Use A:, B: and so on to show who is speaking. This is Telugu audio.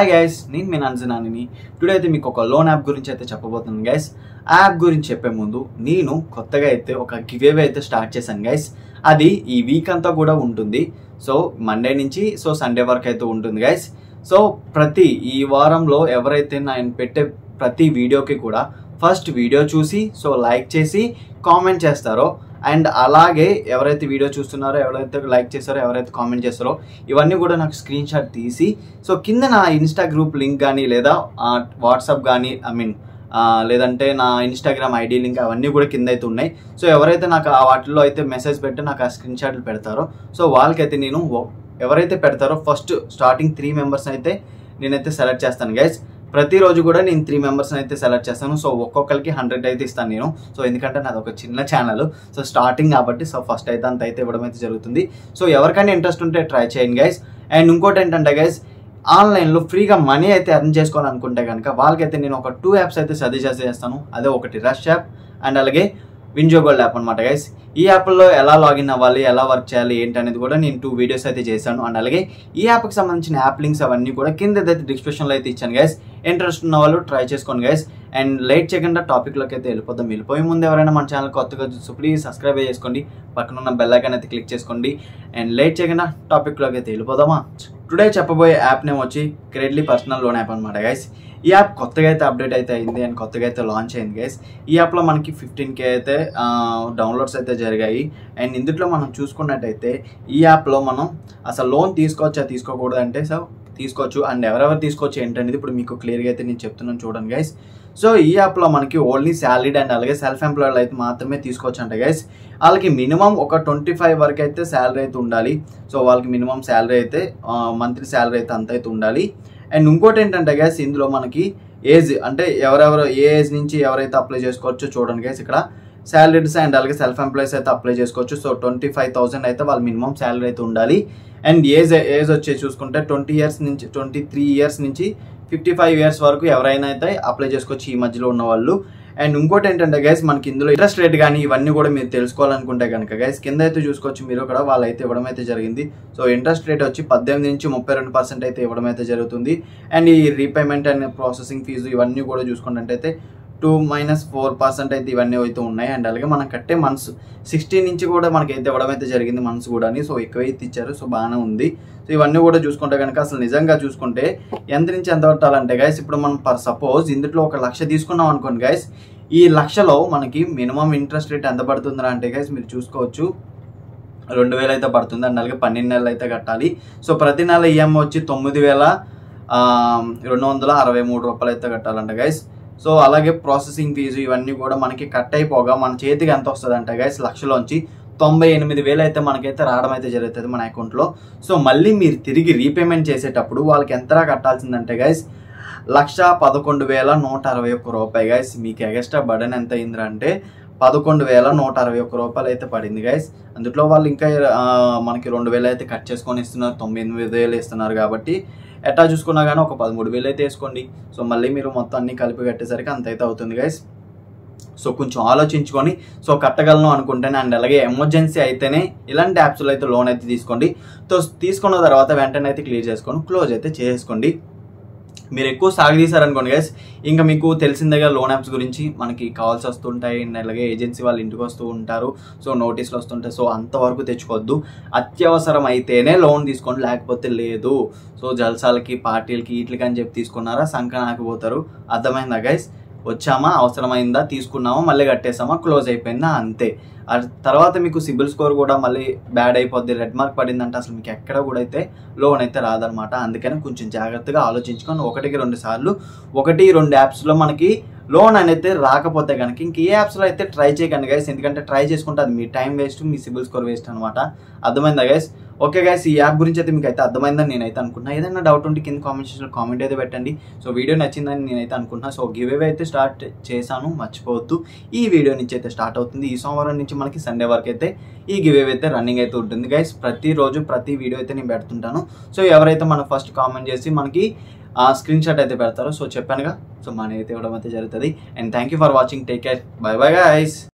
A: హాయ్ గైస్ నేను మీ నంజనాని టుడే అయితే మీకు ఒక లోన్ యాప్ గురించి అయితే చెప్పబోతున్నాను గైస్ ఆ యాప్ గురించి చెప్పే ముందు నేను కొత్తగా అయితే ఒక గివేవే అయితే స్టార్ట్ చేశాను గైస్ అది ఈ వీక్ అంతా కూడా ఉంటుంది సో మండే నుంచి సో సండే వరకు అయితే ఉంటుంది గైస్ సో ప్రతి ఈ వారంలో ఎవరైతే నేను పెట్టే ప్రతి వీడియోకి కూడా ఫస్ట్ వీడియో చూసి సో లైక్ చేసి కామెంట్ చేస్తారో అండ్ అలాగే ఎవరైతే వీడియో చూస్తున్నారో ఎవరైతే లైక్ చేస్తారో ఎవరైతే కామెంట్ చేస్తారో ఇవన్నీ కూడా నాకు స్క్రీన్ షాట్ తీసి సో కింద నా ఇన్స్టా గ్రూప్ లింక్ కానీ లేదా వాట్సాప్ కానీ ఐ మీన్ లేదంటే నా ఇన్స్టాగ్రామ్ ఐడి లింక్ అవన్నీ కూడా కింద అయితే ఉన్నాయి సో ఎవరైతే నాకు ఆ వాటిల్లో అయితే మెసేజ్ పెట్టి నాకు ఆ స్క్రీన్ షాట్లు పెడతారో సో వాళ్ళకైతే నేను ఒ- ఎవరైతే పెడతారో ఫస్ట్ స్టార్టింగ్ త్రీ మెంబర్స్ అయితే నేనైతే సెలెక్ట్ చేస్తాను గైస్ ప్రతిరోజు కూడా నేను త్రీ మెంబర్స్ అయితే సెలెక్ట్ చేస్తాను సో ఒక్కొక్కరికి హండ్రెడ్ అయితే ఇస్తాను నేను సో ఎందుకంటే నాది ఒక చిన్న ఛానల్ సో స్టార్టింగ్ కాబట్టి సో ఫస్ట్ అయితే అంత అయితే ఇవ్వడం అయితే జరుగుతుంది సో ఎవరికైనా ఇంట్రెస్ట్ ఉంటే ట్రై చేయండి గైస్ అండ్ ఇంకోటి ఏంటంటే గైస్ ఆన్లైన్లో ఫ్రీగా మనీ అయితే ఎర్న్ చేసుకోవాలనుకుంటే కనుక వాళ్ళకైతే నేను ఒక టూ యాప్స్ అయితే సజెస్ట్ చేస్తాను అదే ఒకటి రష్ యాప్ అండ్ అలాగే వింజో గోల్డ్ యాప్ అనమాట గైస్ ఈ యాప్లో ఎలా లాగిన్ అవ్వాలి ఎలా వర్క్ చేయాలి ఏంటి అనేది కూడా నేను టూ వీడియోస్ అయితే చేశాను అండ్ అలాగే ఈ యాప్కి సంబంధించిన యాప్ లింక్స్ అవన్నీ కూడా కింద అయితే డిస్క్రిప్షన్లో అయితే ఇచ్చాను గైస్ ఇంట్రెస్ట్ ఉన్న వాళ్ళు ట్రై చేసుకోండి గైస్ అండ్ లేట్ చేయకుండా టాపిక్లోకి అయితే వెళ్ళిపోదాం వెళ్ళిపోయే ముందు ఎవరైనా మన ఛానల్ కొత్తగా చూసి ప్లీజ్ సబ్స్క్రైబ్ చేసుకోండి పక్కన ఉన్న బెల్ ఐకాన్ అయితే క్లిక్ చేసుకోండి అండ్ లేట్ చేయకుండా టాపిక్లోకి అయితే వెళ్ళిపోదామా టుడే చెప్పబోయే యాప్ నేమ్ వచ్చి క్రెడిట్లీ పర్సనల్ లోన్ యాప్ అనమాట గైస్ ఈ యాప్ కొత్తగా అయితే అప్డేట్ అయితే అయింది అండ్ కొత్తగా అయితే లాంచ్ అయింది గైస్ ఈ యాప్లో మనకి ఫిఫ్టీన్ కే అయితే డౌన్లోడ్స్ అయితే జరిగాయి అండ్ ఇందులో మనం చూసుకున్నట్టయితే ఈ యాప్లో మనం అసలు లోన్ తీసుకోవచ్చా తీసుకోకూడదు అంటే సో తీసుకోవచ్చు అండ్ ఎవరెవరు తీసుకోవచ్చు ఏంటనేది ఇప్పుడు మీకు క్లియర్గా అయితే నేను చెప్తున్నాను చూడండి గైస్ సో ఈ యాప్లో మనకి ఓన్లీ శాలరీడ్ అండ్ అలాగే సెల్ఫ్ ఎంప్లాయిడ్ అయితే మాత్రమే తీసుకోవచ్చు అంట గైస్ వాళ్ళకి మినిమం ఒక ట్వంటీ ఫైవ్ వరకు అయితే శాలరీ అయితే ఉండాలి సో వాళ్ళకి మినిమం శాలరీ అయితే మంత్లీ శాలరీ అయితే అంత అయితే ఉండాలి అండ్ ఇంకోటి ఏంటంటే గైస్ ఇందులో మనకి ఏజ్ అంటే ఎవరెవరు ఏ ఏజ్ నుంచి ఎవరైతే అప్లై చేసుకోవచ్చో చూడండి గైస్ ఇక్కడ శాలరీస్ అండ్ అలాగే సెల్ఫ్ ఎంప్లాయీస్ అయితే అప్లై చేసుకోవచ్చు సో ట్వంటీ ఫైవ్ థౌసండ్ అయితే వాళ్ళ మినిమం శాలరీ అయితే ఉండాలి అండ్ ఏజ్ ఏజ్ వచ్చి చూసుకుంటే ట్వంటీ ఇయర్స్ నుంచి ట్వంటీ త్రీ ఇయర్స్ నుంచి ఫిఫ్టీ ఫైవ్ ఇయర్స్ వరకు ఎవరైనా అయితే అప్లై చేసుకోవచ్చు ఈ మధ్యలో ఉన్న వాళ్ళు అండ్ ఇంకోటి ఏంటంటే గైస్ మనకి ఇందులో ఇంట్రెస్ట్ రేట్ కానీ ఇవన్నీ కూడా మీరు తెలుసుకోవాలనుకుంటే కనుక గైస్ కింద అయితే చూసుకోవచ్చు మీరు ఇక్కడ వాళ్ళు అయితే ఇవ్వడం అయితే జరిగింది సో ఇంట్రెస్ట్ రేట్ వచ్చి పద్దెనిమిది నుంచి ముప్పై రెండు పర్సెంట్ అయితే ఇవ్వడం అయితే జరుగుతుంది అండ్ ఈ రీపేమెంట్ అండ్ ప్రాసెసింగ్ ఫీజు ఇవన్నీ కూడా చూసుకున్నట్టయితే టూ మైనస్ ఫోర్ పర్సెంట్ అయితే ఇవన్నీ అయితే ఉన్నాయి అండ్ అలాగే మనం కట్టే మంత్స్ సిక్స్టీన్ నుంచి కూడా మనకి అయితే ఇవ్వడం అయితే జరిగింది మంత్స్ కూడా సో ఎక్కువ అయితే ఇచ్చారు సో బాగానే ఉంది సో ఇవన్నీ కూడా చూసుకుంటే కనుక అసలు నిజంగా చూసుకుంటే ఎంత నుంచి ఎంత కట్టాలంటే గైస్ ఇప్పుడు మనం పర్ సపోజ్ ఇందులో ఒక లక్ష తీసుకున్నాం అనుకోండి గైస్ ఈ లక్షలో మనకి మినిమం ఇంట్రెస్ట్ రేట్ ఎంత పడుతుందా అంటే గైస్ మీరు చూసుకోవచ్చు రెండు వేలు అయితే పడుతుంది అండ్ అలాగే పన్నెండు నెలలు అయితే కట్టాలి సో ప్రతి నెల ఈఎంఐ వచ్చి తొమ్మిది వేల ఆ, రెండు వందల అరవై మూడు రూపాయలు అయితే కట్టాలంట గైస్ సో అలాగే ప్రాసెసింగ్ ఫీజు ఇవన్నీ కూడా మనకి కట్ అయిపోగా మన చేతికి ఎంత వస్తుంది అంటే గైస్ లక్షలోంచి తొంభై ఎనిమిది వేలు అయితే మనకైతే రావడం అయితే జరుగుతుంది మన అకౌంట్లో సో మళ్ళీ మీరు తిరిగి రీపేమెంట్ చేసేటప్పుడు వాళ్ళకి ఎంతరా కట్టాల్సిందంటే గైస్ లక్ష పదకొండు వేల నూట అరవై ఒక్క రూపాయి గైస్ మీకు ఎగస్ట్రా బర్డన్ ఎంత అయిందిరా అంటే పదకొండు వేల నూట అరవై ఒక్క రూపాయలు అయితే పడింది గైస్ అందులో వాళ్ళు ఇంకా ఆ, మనకి రెండు వేలు అయితే కట్ చేసుకొని ఇస్తున్నారు తొమ్మిది ఎనిమిది వేలు ఇస్తున్నారు కాబట్టి ఎట్లా చూసుకున్నా కానీ ఒక పదమూడు వేలు అయితే వేసుకోండి సో మళ్ళీ మీరు మొత్తం అన్ని కలిపి కట్టేసరికి అంత అయితే అవుతుంది గైస్ సో కొంచెం ఆలోచించుకొని సో కట్టగలను అనుకుంటేనే అండ్ అలాగే ఎమర్జెన్సీ అయితేనే ఇలాంటి యాప్స్లో అయితే లోన్ అయితే తీసుకోండి సో తీసుకున్న తర్వాత వెంటనే అయితే క్లియర్ చేసుకొని క్లోజ్ అయితే చేసుకోండి మీరు ఎక్కువ సాగదీశారనుకోండి గైస్ ఇంకా మీకు తెలిసిందేగా లోన్ యాప్స్ గురించి మనకి కాల్స్ వస్తుంటాయి and అలాగే ఏజెన్సీ వాళ్ళు ఇంటికి వస్తూ ఉంటారు సో నోటీసులు వస్తుంటాయి సో అంతవరకు తెచ్చుకోవద్దు అత్యవసరం అయితేనే లోన్ తీసుకోండి లేకపోతే లేదు సో జల్సాలకి పార్టీలకి వీటికి అని చెప్పి తీసుకున్నారా సంక నాకపోతారు అర్థమైందా గైస్ వచ్చామా అవసరమైందా తీసుకున్నామా మళ్ళీ కట్టేసామా క్లోజ్ అయిపోయిందా అంతే ఆ తర్వాత మీకు సిబిల్ స్కోర్ కూడా మళ్ళీ బ్యాడ్ అయిపోద్ది రెడ్ మార్క్ పడిందంటే అసలు మీకు ఎక్కడ కూడా అయితే లోన్ అయితే రాదనమాట అందుకని కొంచెం జాగ్రత్తగా ఆలోచించుకొని ఒకటికి రెండు సార్లు ఒకటి రెండు యాప్స్లో మనకి లోన్ అనేది రాకపోతే కనుక ఇంక ఏ యాప్స్లో అయితే ట్రై చేయకండి గైస్ ఎందుకంటే ట్రై చేసుకుంటే అది మీ టైం వేస్ట్ మీ సిబిల్ స్కోర్ వేస్ట్ అనమాట అర్థమైందా గైస్ ఓకే గైస్ ఈ యాప్ గురించి అయితే మీకు అయితే అర్థమైందని నేనైతే అనుకుంటున్నా ఏదైనా డౌట్ ఉంటే కింద కామెంట్ సెక్షన్లో కామెంట్ అయితే పెట్టండి సో వీడియో నచ్చిందని నేనైతే అనుకుంటున్నా సో గివ్ అవే అయితే స్టార్ట్ చేశాను మర్చిపోవద్దు ఈ వీడియో నుంచి అయితే స్టార్ట్ అవుతుంది ఈ సోమవారం నుంచి మనకి సండే వరకు అయితే ఈ గివ్ అవే అయితే రన్నింగ్ అయితే ఉంటుంది గైస్ ప్రతిరోజు ప్రతి వీడియో అయితే నేను పెడుతుంటాను సో ఎవరైతే మన ఫస్ట్ కామెంట్ చేసి మనకి ఆ స్క్రీన్ షాట్ అయితే పెడతారో సో చెప్పానుగా సో మనీ అయితే ఇవ్వడం అయితే జరుగుతుంది and thank you for watching take care bye bye guys